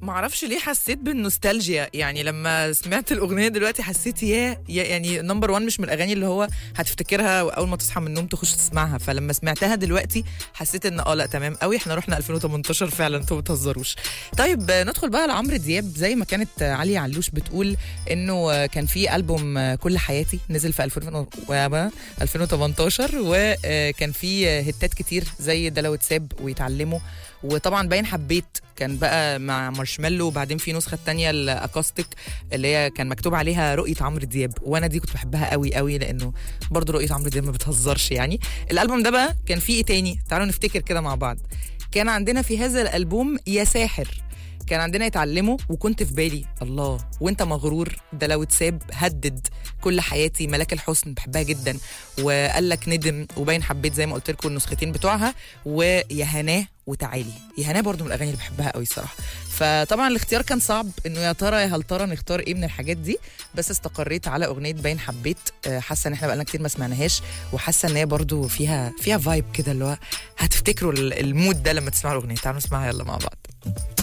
معرفش ليه حسيت بالنوستالجيا يعني لما سمعت الاغنيه دلوقتي حسيت يا يا- يعني نمبر 1 مش من الاغاني اللي هو هتفتكرها اول ما تصحى من النوم تخش تسمعها فلما سمعتها دلوقتي حسيت ان اه لا تمام قوي احنا رحنا 2018 فعلا انتوا ما بتهزروش طيب آه، ندخل بقى لعمرو دياب زي ما كانت آه، علي علوش بتقول انه آه، كان في البوم آه، كل حياتي نزل في 2000 و- 2018 وكان في آه، هتات كتير زي ده لو اتساب ويتعلموا وطبعا باين حبيت كان بقى مع مارشميلو وبعدين في نسخه تانية الاكوستيك اللي هي كان مكتوب عليها رؤيه عمرو دياب وانا دي كنت بحبها قوي قوي لانه برضو رؤيه عمرو دياب ما بتهزرش يعني الالبوم ده بقى كان فيه ايه تاني تعالوا نفتكر كده مع بعض كان عندنا في هذا الالبوم يا ساحر كان عندنا يتعلموا وكنت في بالي الله وانت مغرور ده لو اتساب هدد كل حياتي ملاك الحسن بحبها جدا وقال لك ندم وباين حبيت زي ما قلت لكم النسختين بتوعها ويا هناه وتعالي يا هناه برضو من الاغاني اللي بحبها قوي الصراحه فطبعا الاختيار كان صعب انه يا ترى يا هل ترى نختار ايه من الحاجات دي بس استقريت على اغنيه باين حبيت آه، حاسه ان احنا بقالنا كتير ما سمعناهاش وحاسه ان هي برضو فيها فيها فايب كده اللي هو هتفتكروا ال- المود ده لما تسمعوا الاغنيه تعالوا نسمعها يلا مع بعض